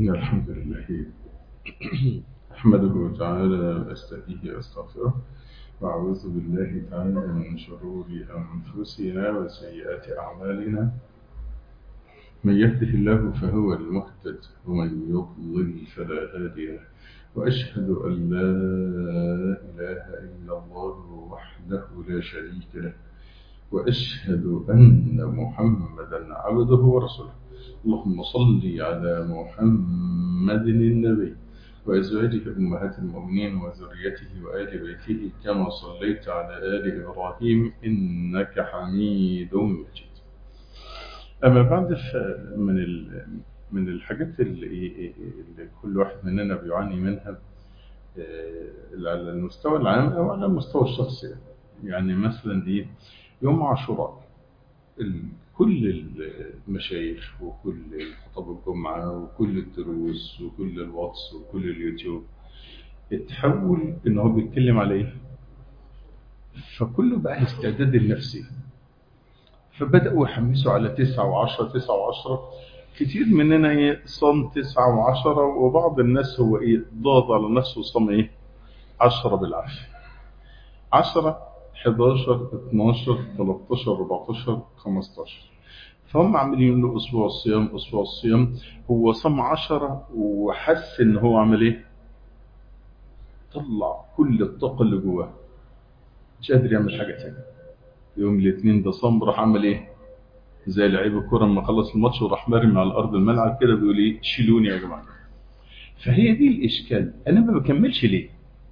إن الحمد لله أحمده تعالى وأستهديه وأستغفره وأعوذ بالله تعالى من شرور أنفسنا وسيئات أعمالنا من يهده الله فهو المهتد ومن يضلل فلا هادي له وأشهد أن لا إله إلا الله وحده لا شريك له وأشهد أن محمدا عبده ورسوله اللهم صل على محمد النبي وأزواجه أمهات المؤمنين وذريته وآل بيته كما صليت على آل إبراهيم إنك حميد مجيد أما بعد فمن من الحاجات اللي, اللي كل واحد مننا بيعاني منها على المستوى العام أو على المستوى الشخصي يعني مثلا دي يوم عاشوراء كل المشايخ وكل خطب الجمعة وكل الدروس وكل الواتس وكل اليوتيوب اتحول ان هو بيتكلم على ايه فكله بقى الاستعداد النفسي فبدأوا يحمسوا على تسعة وعشرة تسعة وعشرة كتير مننا ايه صام تسعة وعشرة وبعض الناس هو ايه ضاض على نفسه وصام ايه عشرة بالعافية عشرة 11 12 13 14 15 فهم عاملين له اسبوع الصيام اسبوع الصيام هو صام 10 وحس ان هو عمل ايه طلع كل الطاقه اللي جواه مش قادر يعمل حاجه تاني يوم الاثنين ده صام راح عمل ايه زي لعيب الكوره لما خلص الماتش وراح مرمي على الارض الملعب كده بيقول ايه شيلوني يا جماعه فهي دي الاشكال انا ما بكملش ليه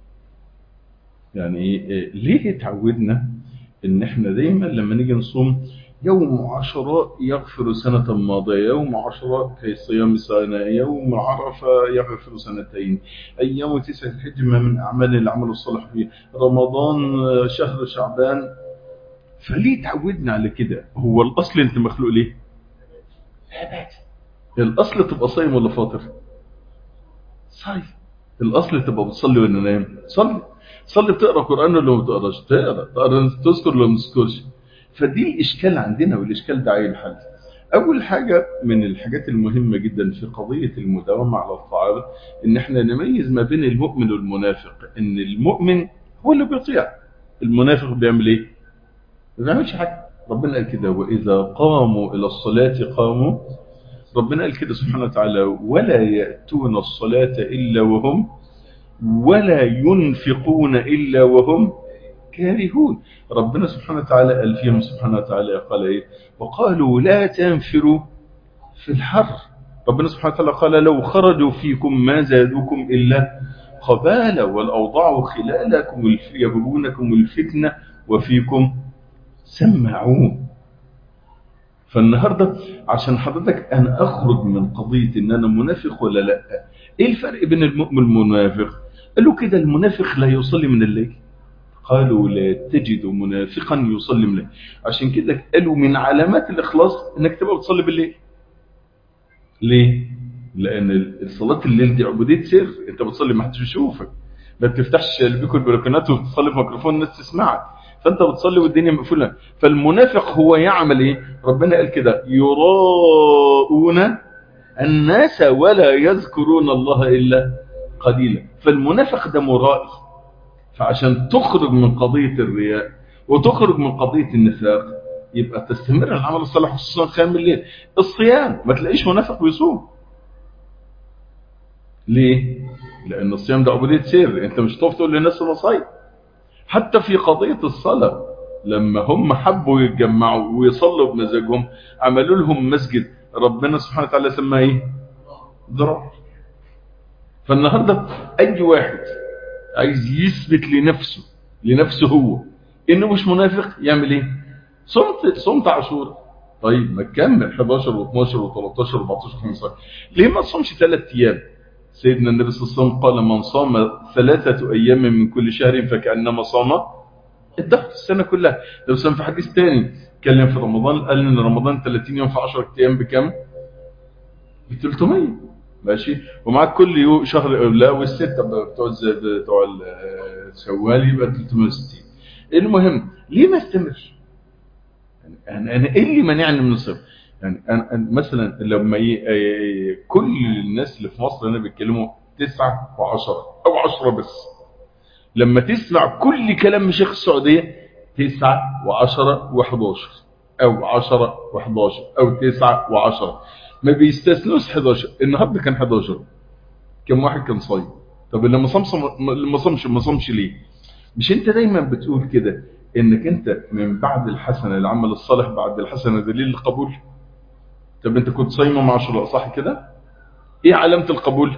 يعني إيه ليه اتعودنا ان احنا دايما لما نيجي نصوم يوم عشراء يغفر سنة ماضية يوم عشراء كي صيام سنة يوم عرفة يغفر سنتين أيام تسعة الحج ما من أعمال العمل الصالح فيه رمضان شهر شعبان فليه تعودنا على كده هو الأصل أنت مخلوق ليه عبادة الأصل تبقى صايم ولا فاطر صايم الأصل تبقى بتصلي ولا نايم صلي صلي بتقرا قران ولا ما بتقراش تقرا تقرا تذكر ولا ما تذكرش فدي الاشكال عندنا والاشكال ده عايز حل اول حاجه من الحاجات المهمه جدا في قضيه المداومه على الطاعات ان احنا نميز ما بين المؤمن والمنافق ان المؤمن هو اللي بيطيع المنافق بيعمل ايه ما بيعملش حاجه ربنا قال كده واذا قاموا الى الصلاه قاموا ربنا قال كده سبحانه وتعالى ولا ياتون الصلاه الا وهم ولا ينفقون إلا وهم كارهون ربنا سبحانه وتعالى قال فيهم سبحانه وتعالى قال إيه وقالوا لا تنفروا في الحر ربنا سبحانه وتعالى قال لو خرجوا فيكم ما زادوكم إلا خبالا والأوضاع خلالكم يبغونكم الفتنة وفيكم سمعون فالنهاردة عشان حضرتك أنا أخرج من قضية إن أنا منافق ولا لا إيه الفرق بين المؤمن والمنافق قالوا كده المنافق لا يصلي من الليل قالوا لا تجد منافقا يصلي من الليل عشان كده قالوا من علامات الإخلاص إنك تبقى بتصلي بالليل ليه؟ لأن صلاة الليل دي عبودية سر أنت بتصلي ما حدش بيشوفك ما بتفتحش البيكو البلكونات وبتصلي في ميكروفون الناس تسمعك فانت بتصلي والدنيا مقفوله فالمنافق هو يعمل ايه ربنا قال كده يراءون الناس ولا يذكرون الله الا قليلا فالمنافق ده مرائي فعشان تخرج من قضيه الرياء وتخرج من قضيه النفاق يبقى تستمر العمل الصالح خصوصا خيام الليل الصيام ما تلاقيش منافق بيصوم ليه لان الصيام ده عبوديه سر انت مش هتقف تقول للناس انا صايم حتى في قضية الصلاة لما هم حبوا يتجمعوا ويصلوا بمزاجهم عملوا لهم مسجد ربنا سبحانه وتعالى سماه ايه ضرار فالنهاردة اي واحد عايز يثبت لنفسه لنفسه هو انه مش منافق يعمل ايه صمت صمت عاشوراء طيب ما تكمل 11 و12 و13 و14 15 ليه ما تصومش ثلاث ايام سيدنا النبي صلى الله عليه وسلم قال من صام ثلاثة أيام من كل شهر فكأنما صام الدهر السنة كلها لو سمع في حديث تاني اتكلم في رمضان قال ان رمضان 30 يوم في 10 ايام بكم ب 300 ماشي ومعاك كل يوم شهر لا والستة بتوع بتوع شوال يبقى 360 المهم ليه ما استمر يعني انا ايه اللي منعني من الصيام يعني أنا أنا مثلا لما ي... ي- كل الناس اللي في مصر هنا بيتكلموا تسعة وعشرة أو عشرة بس لما تسمع كل كلام شيخ السعودية تسعة وعشرة وحداشر أو عشرة وحداشر أو تسعة وعشرة ما بيستثنوش 11 النهارده كان 11 كم واحد كان صايم طب اللي ما صامش اللي ما صامش ما صامش ليه مش انت دايما بتقول كده انك انت من بعد الحسنه العمل الصالح بعد الحسنه دليل القبول طب انت كنت صايمه مع عاشوراء صح كده ايه علامه القبول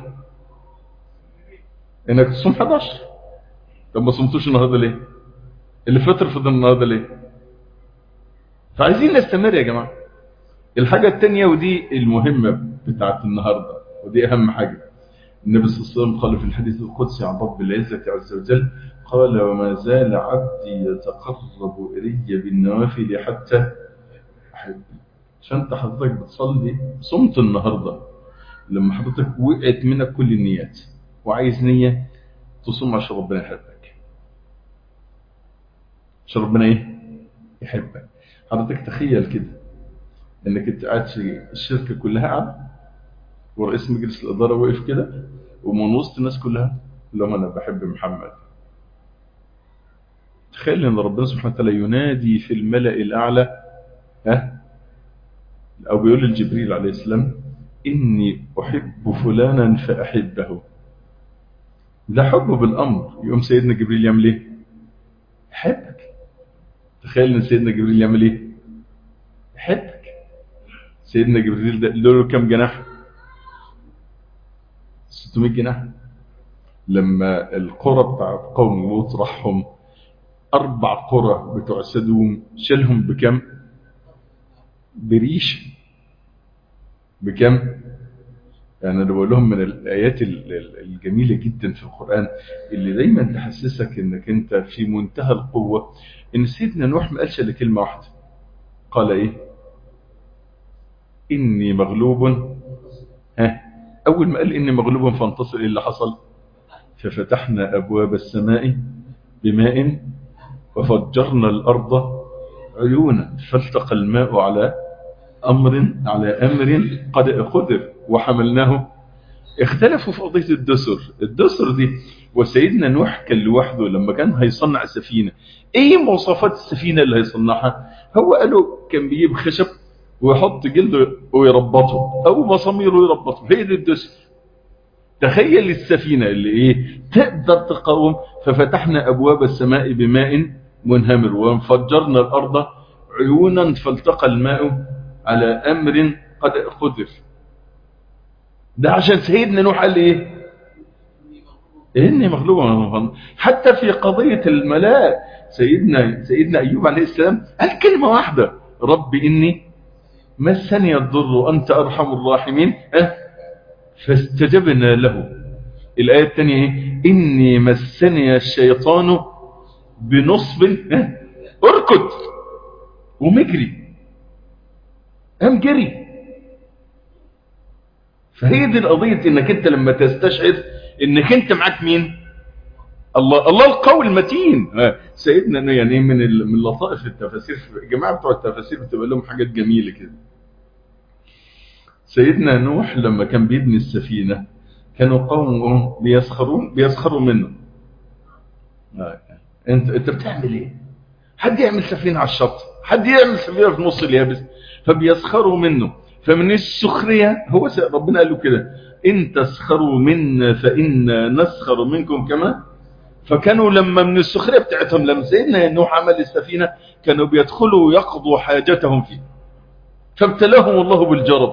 انك تصوم 11 طب ما صمتوش النهارده ليه اللي فطر فطر النهارده ليه فعايزين نستمر يا جماعه الحاجه الثانيه ودي المهمه بتاعت النهارده ودي اهم حاجه النبي صلى الله عليه وسلم قال في الحديث القدسي عن رب العزه عز وجل قال وما زال عبدي يتقرب الي بالنوافل حتى احب عشان انت حضرتك بتصلي صمت النهارده لما حضرتك وقعت منك كل النيات وعايز نيه تصوم عشان ربنا يحبك عشان ربنا ايه يحبك حضرتك تخيل كده انك انت قاعد في الشركه كلها قاعد ورئيس مجلس الاداره واقف كده ومن وسط الناس كلها لهم انا بحب محمد تخيل ان ربنا سبحانه وتعالى ينادي في الملأ الاعلى ها او بيقول لجبريل عليه السلام اني احب فلانا فاحبه ده حب بالامر يقوم سيدنا جبريل يعمل ايه يحبك تخيل ان سيدنا جبريل يعمل ايه يحبك سيدنا جبريل ده له كم جناح 600 جناح لما القرى بتاعت قوم لوط راحهم اربع قرى بتوع سدوم شالهم بكم بريش بكم يعني انا بقول لهم من الايات ال- ال- الجميله جدا في القران اللي دايما تحسسك انك انت في منتهى القوه ان سيدنا نوح ما قالش الا كلمه واحده قال ايه اني مغلوب ها اول ما قال اني مغلوب فانتصر ايه اللي حصل ففتحنا ابواب السماء بماء وفجرنا الارض عيونا فالتقى الماء على امر على امر قد قدر وحملناه اختلفوا في قضيه الدسر الدسر دي وسيدنا نوح كان لوحده لما كان هيصنع السفينه ايه مواصفات السفينه اللي هيصنعها هو قالوا كان بيجيب خشب ويحط جلده ويربطه او مسامير ويربطه هي دي الدسر تخيل السفينة اللي ايه تقدر تقاوم ففتحنا ابواب السماء بماء منهمر وانفجرنا الارض عيونا فالتقى الماء على امر قد قدر ده عشان سيدنا نوح قال ايه اني مغلوب حتى في قضية الملاء سيدنا سيدنا ايوب عليه السلام قال كلمة واحدة رب اني مسني الضر وانت ارحم الراحمين أه فاستجبنا له الآية الثانية ايه إني مسني الشيطان بنصب أه؟ اركض ومجري قام جري فهي دي القضية انك انت لما تستشعر انك انت معاك مين الله الله القوي المتين آه، سيدنا إنه يعني من ال- من لطائف التفاسير الجماعه بتوع التفاسير بتبقى لهم حاجات جميله كده سيدنا نوح لما كان بيبني السفينة كانوا قوم بيسخرون بيسخروا منه آه. انت انت بتعمل ايه حد يعمل سفينة على الشط حد يعمل سفينة في نص اليابس فبيسخروا منه فمن السخرية هو س- ربنا قال له كده ان تسخروا منا فإنا نسخر منكم كما فكانوا لما من السخرية بتاعتهم لما سيدنا نوح عمل السفينة كانوا بيدخلوا ويقضوا حاجتهم فيه فابتلاهم الله بالجرب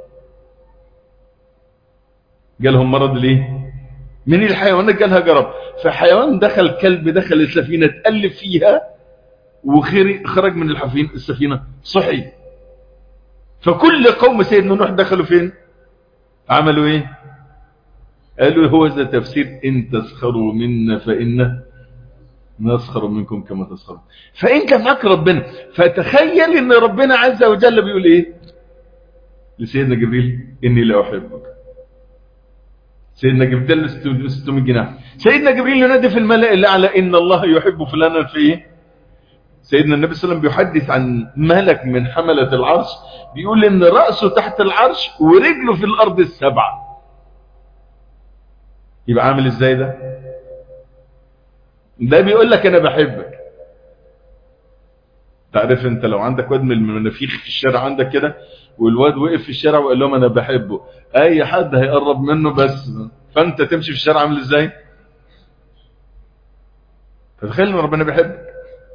جالهم مرض ليه من الحيوانات جالها جرب فحيوان دخل كلب دخل السفينة تقلب فيها وخرج من الحفين السفينة صحي فكل قوم سيدنا نوح دخلوا فين عملوا ايه قالوا هو ذا تفسير ان تسخروا منا فإنا نسخر منكم كما تسخرون فانت معك ربنا فتخيل ان ربنا عز وجل بيقول ايه لسيدنا جبريل اني لا احبك سيدنا جبريل له 600 جناح سيدنا جبريل ينادي في الملأ الاعلى ان الله يحب فلانا في ايه سيدنا النبي صلى الله عليه وسلم بيحدث عن ملك من حملة العرش بيقول ان رأسه تحت العرش ورجله في الارض السبعة يبقى عامل ازاي ده ده بيقول لك انا بحبك تعرف انت لو عندك واد من المنافيخ في الشارع عندك كده والواد وقف في الشارع وقال لهم انا بحبه اي حد هيقرب منه بس فانت تمشي في الشارع عامل ازاي فتخيل ان ربنا بيحبك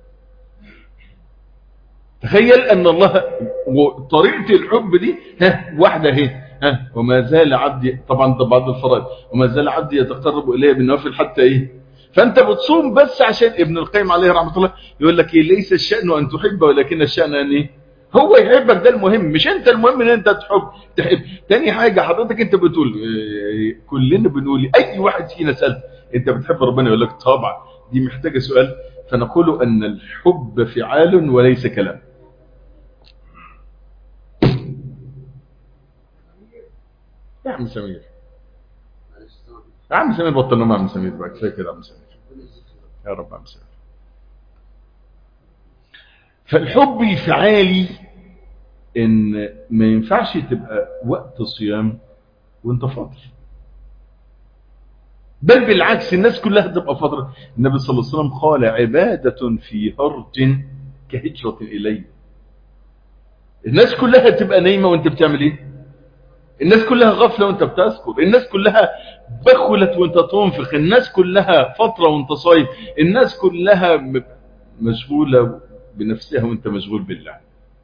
تخيل ان الله وطريقة الحب دي ها واحدة اهي ها وما زال عبدي طبعا ده بعض الفرائض وما زال عبدي يتقرب الي بالنوافل حتى ايه فانت بتصوم بس عشان ابن القيم عليه رحمه الله يقول لك ايه ليس الشأن ان تحب ولكن الشأن ان ايه هو يحبك ده المهم مش انت المهم ان انت تحب تحب تاني حاجة حضرتك انت بتقول إيه كلنا بنقول اي واحد فينا سألت انت بتحب ربنا يقول لك طبعا دي محتاجة سؤال فنقول ان الحب فعال وليس كلام يا عم سمير يا عم سمير بطل نوم يا عم سمير بقى كفايه كده يا عم سمير يا رب يا عم سمير فالحب الفعالي ان ما ينفعش تبقى وقت صيام وانت فاضي بل بالعكس الناس كلها تبقى فاضيه النبي صلى الله عليه وسلم قال عبادة في هرج كهجرة إلي الناس كلها تبقى نايمة وانت بتعمل ايه الناس كلها غفلة وانت بتذكر الناس كلها بخلت وانت تنفق الناس كلها فترة وانت صايم الناس كلها مشغولة بنفسها وانت مشغول بالله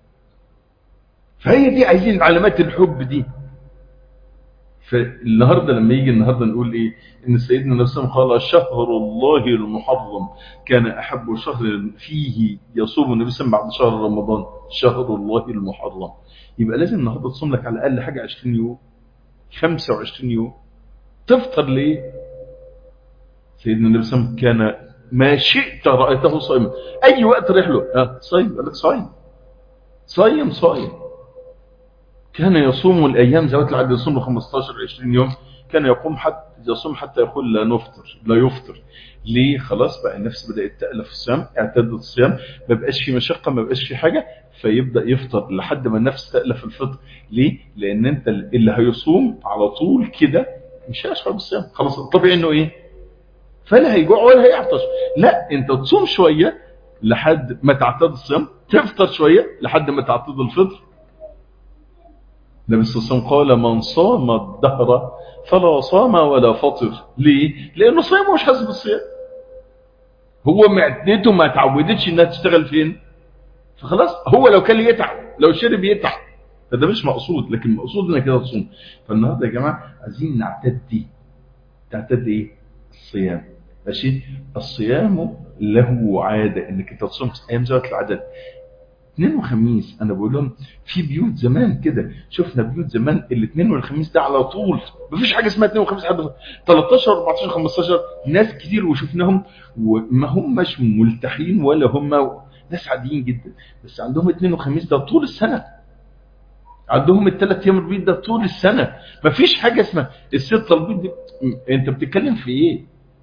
فهي دي عايزين علامات الحب دي فالنهاردة لما يجي النهاردة نقول ايه ان سيدنا نفسه قال شهر الله المحرم كان احب شهر فيه يصوم النبي صلى الله عليه وسلم بعد شهر رمضان شهر الله المحرم يبقى لازم النهاردة تصوم لك على الاقل حاجة 20 يوم 25 يوم تفطر ليه سيدنا النبي صلى الله عليه وسلم كان ما شئت رأيته صائما اي وقت رح له ها صايم قال لك صايم صايم صايم كان يصوم الايام ذوات العدد يصوم 15 20 يوم كان يقوم حتى يصوم حتى يقول لا نفطر لا يفطر ليه خلاص بقى النفس بدات تالف الصيام اعتادت الصيام ما بقاش في مشقه ما بقاش في حاجه فيبدا يفطر لحد ما النفس تالف الفطر ليه لان انت اللي هيصوم على طول كده مش هيشعر بالصيام خلاص الطبيعي انه ايه فلا هيجوع ولا هيعطش لا انت تصوم شويه لحد ما تعتاد الصيام تفطر شويه لحد ما تعتاد الفطر النبي صلى الله عليه وسلم قال من صام الدهر فلا صام ولا فطر ليه؟ لأنه صيام مش حاسس بالصيام هو معدته ما تعودتش انها تشتغل فين فخلاص هو لو كان يتعب لو شرب يتعب فده مش مقصود لكن مقصود انك كده تصوم فالنهارده يا جماعه عايزين نعتد دي تعتد ايه الصيام ماشي الصيام له عاده انك انت تصوم ايام ذات العدد اثنين وخميس انا بقول لهم في بيوت زمان كده شفنا بيوت زمان الاثنين والخميس ده على طول مفيش حاجه اسمها اثنين وخميس حد 13 14 15 ناس كتير وشفناهم وما هماش ملتحين ولا هم ناس عاديين جدا بس عندهم اثنين وخميس ده طول السنه عندهم الثلاث ايام البيض ده طول السنه مفيش حاجه اسمها الست البيض دي انت بتتكلم في ايه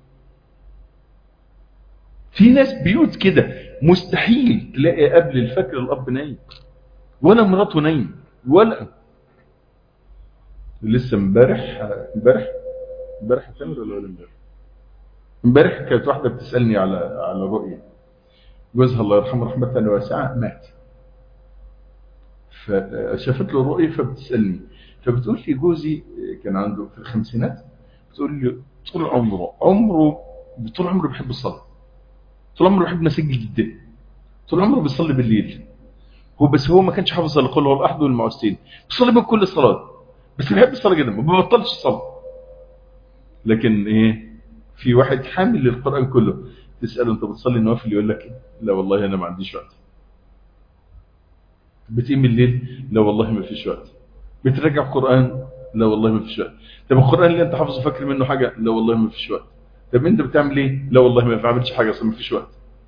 في ناس بيوت كده مستحيل تلاقي قبل الفجر الاب نايم ولا مراته نايم ولا لسه امبارح امبارح امبارح تامر ولا ولا امبارح امبارح كانت واحده بتسالني على على رؤيه جوزها الله يرحمه رحمه واسعه مات فشافت له رؤيه فبتسالني فبتقول لي جوزي كان عنده في الخمسينات بتقول لي طول عمره عمره طول عمره بيحب الصلاه طول عمره بيحب مسجد جدا طول عمره بيصلي بالليل هو بس هو ما كانش حافظ الا قل هو الاحد والمعوذتين بيصلي من كل الصلاه بس بيحب الصلاه جدا ما بيبطلش الصلاه لكن ايه في واحد حامل للقران كله تساله انت بتصلي النوافل يقول لك لا والله انا ما عنديش وقت بتقيم بالليل لا والله ما فيش وقت بتراجع قران لا والله ما فيش وقت طب القران اللي انت حافظه فاكر منه حاجه لا والله ما فيش وقت طب انت بتعمل ايه لا والله ما بعملش حاجه اصلا ما فيش وقت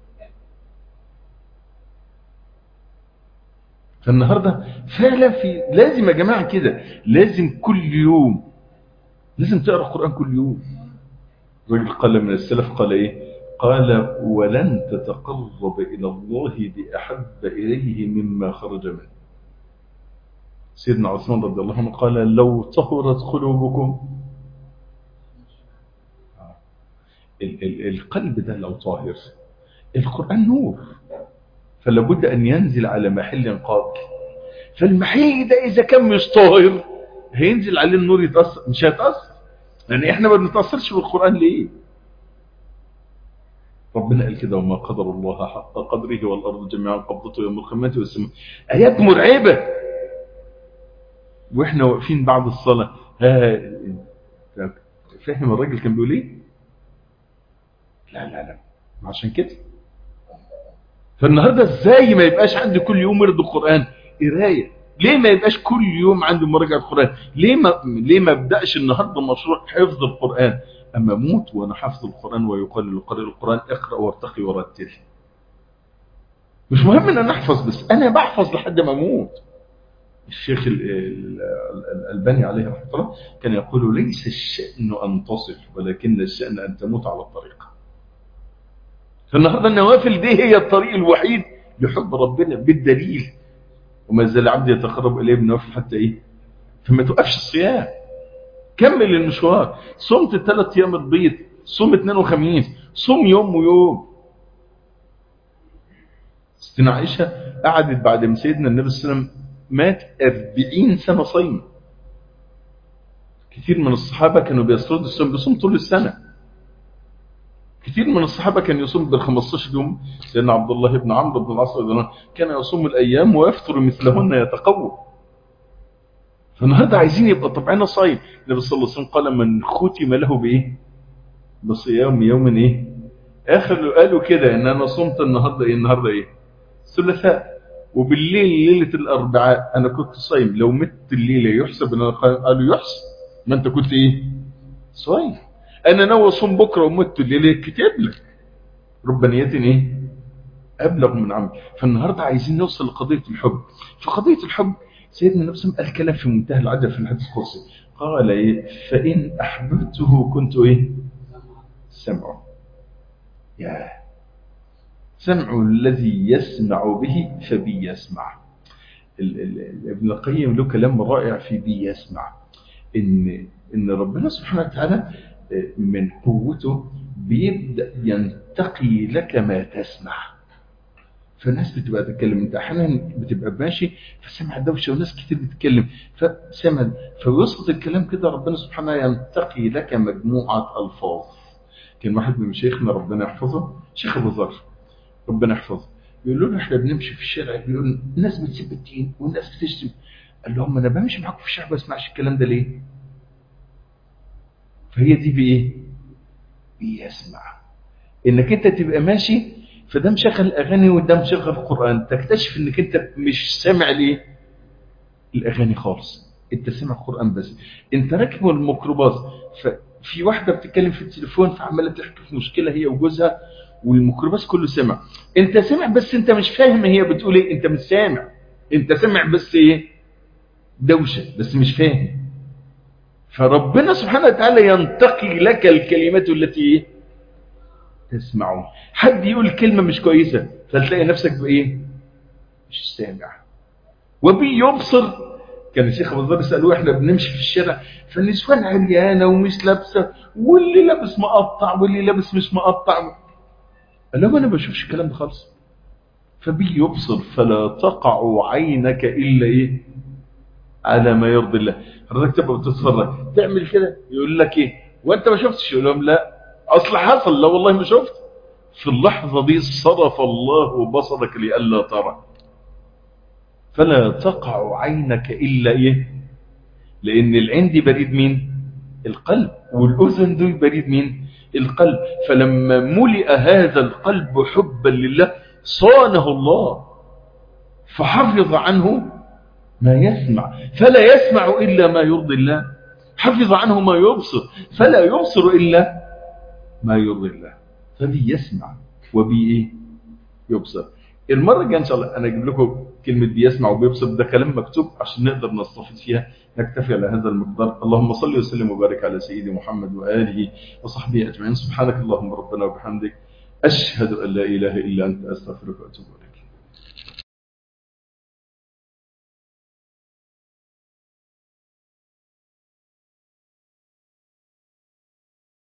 فالنهارده فعلا في لازم يا جماعه كده لازم كل يوم لازم تقرا القران كل يوم الراجل قال من السلف قال ايه قال ولن تتقرب إلى الله بأحب إليه مما خرج منه سيدنا عثمان رضي الله عنه قال لو طهرت قلوبكم ال ال القلب ده لو طاهر القرآن نور فلابد أن ينزل على محل قابل فالمحل ده إذا كان مش طاهر هينزل عليه النور يتأثر مش هيتأثر يعني احنا ما بنتأثرش بالقرآن ليه ربنا قال كده وما قدر الله حق قدره والأرض جميعا قبضته يوم القيامة والسماء آيات مرعبة واحنا واقفين بعد الصلاة ها فاهم الراجل كان بيقول ايه لا لا لا عشان كده فالنهاردة ازاي ما يبقاش عندي كل يوم ورد القرآن قرايه ليه ما يبقاش كل يوم عندي مراجعة القرآن ليه ما ليه ما ابداش النهارده مشروع حفظ القرآن اما اموت وانا حافظ القرآن ويقال للقارئ القرآن اقرأ وارتقي ورتل مش مهم ان انا احفظ بس انا بحفظ لحد ما اموت الشيخ الألباني عليه رحمه الله كان يقول ليس الشأن أن تصل ولكن الشأن أن تموت على الطريق فالنهاردة النوافل دي هي الطريق الوحيد لحب ربنا بالدليل وما زال عبد يتقرب إليه بنوافل حتى إيه فما توقفش الصيام كمل المشوار صمت الثلاث أيام البيض صوم اثنين وخميس صوم يوم ويوم ستنا عائشة قعدت بعد ما سيدنا النبي صلى الله عليه وسلم مات أربعين سنة صيم كثير من الصحابة كانوا بيسردوا الصيام بيصوم طول السنة كثير من الصحابة كان يصوم بال 15 يوم سيدنا عبد الله بن عمرو بن العاص كان يصوم الأيام ويفطر مثلهن يتقوى فالنهارده عايزين يبقى طبعنا صايم النبي صلى الله عليه وسلم قال من ختم له بايه بصيام يوم ايه اخر قالوا كده ان انا صمت النهارده ايه النهارده ايه ثلاثاء وبالليل ليله الاربعاء انا كنت صايم لو مت الليله يحسب ان انا قالوا يحسب ما انت كنت ايه صايم انا ناوي اصوم بكره ومت الليله كتب لك رب نيه ايه ابلغ من عمل فالنهارده عايزين نوصل لقضيه الحب فقضيه الحب سيدنا النبي صلى الله عليه وسلم قال كلام في منتهى العجب في الحديث القدسي قال ايه فان احببته كنت ايه سمعه يا سمع الذي يسمع به فبي يسمع ال ال ابن القيم له كلام رائع في بي يسمع ان ان ربنا سبحانه وتعالى من قوته بيبدا ينتقي لك ما تسمع فالناس بتبقى تتكلم انت احيانا بتبقى ماشي فسمع دوشه وناس كتير بتتكلم فسمع فيسقط الكلام كده ربنا سبحانه ينتقي لك مجموعه الفاظ كان واحد من مشايخنا ربنا يحفظه شيخ ابو ذر ربنا يحفظه يقول له احنا بنمشي في الشارع بيقول الناس بتسب الدين والناس بتشتم قال لهم انا بمشي معاكم في الشارع ما بسمعش الكلام ده ليه فهي دي بايه بيسمع انك انت تبقى ماشي فده مشغل اغاني وده مشغل قران تكتشف انك انت مش سامع ليه الاغاني خالص انت سامع قران بس انت راكب الميكروباص ففي واحده بتتكلم في التليفون فعماله تحكي في مشكله هي وجوزها والميكروباص كله سمع انت سامع بس انت مش فاهم هي بتقول ايه انت مش سامع انت سامع بس ايه دوشه بس مش فاهم فربنا سبحانه وتعالى ينتقي لك الكلمات التي تسمعون حد يقول كلمة مش كويسة فتلاقي نفسك بإيه مش سامع وبي يبصر كان الشيخ ابو ذر سالوه احنا بنمشي في الشارع فالنسوان عريانه ومش لابسه واللي لابس مقطع واللي لابس مش مقطع قال لهم انا ما بشوفش الكلام ده خالص فبي يبصر فلا تقع عينك الا ايه على ما يرضي الله حضرتك تبقى بتتفرج تعمل كده يقول لك ايه وانت ما شفتش يقول لهم لا اصل حصل لا والله ما شفت في اللحظة دي صرف الله بصرك لئلا ترى فلا تقع عينك إلا إيه لأن العين دي بريد مين القلب والأذن دي بريد مين القلب فلما ملئ هذا القلب حبا لله صانه الله فحفظ عنه ما يسمع فلا يسمع إلا ما يرضي الله حفظ عنه ما يبصر فلا يبصر إلا ما يرضي الله فبي يسمع وبي ايه يبصر المرة الجاية ان شاء الله انا اجيب لكم كلمة بيسمع وبيبصر ده كلام مكتوب عشان نقدر نستفيد فيها نكتفي على هذا المقدار اللهم صل وسلم وبارك على سيدي محمد وآله وصحبه أجمعين سبحانك اللهم ربنا وبحمدك أشهد أن لا إله إلا أنت أستغفرك وأتوب إليك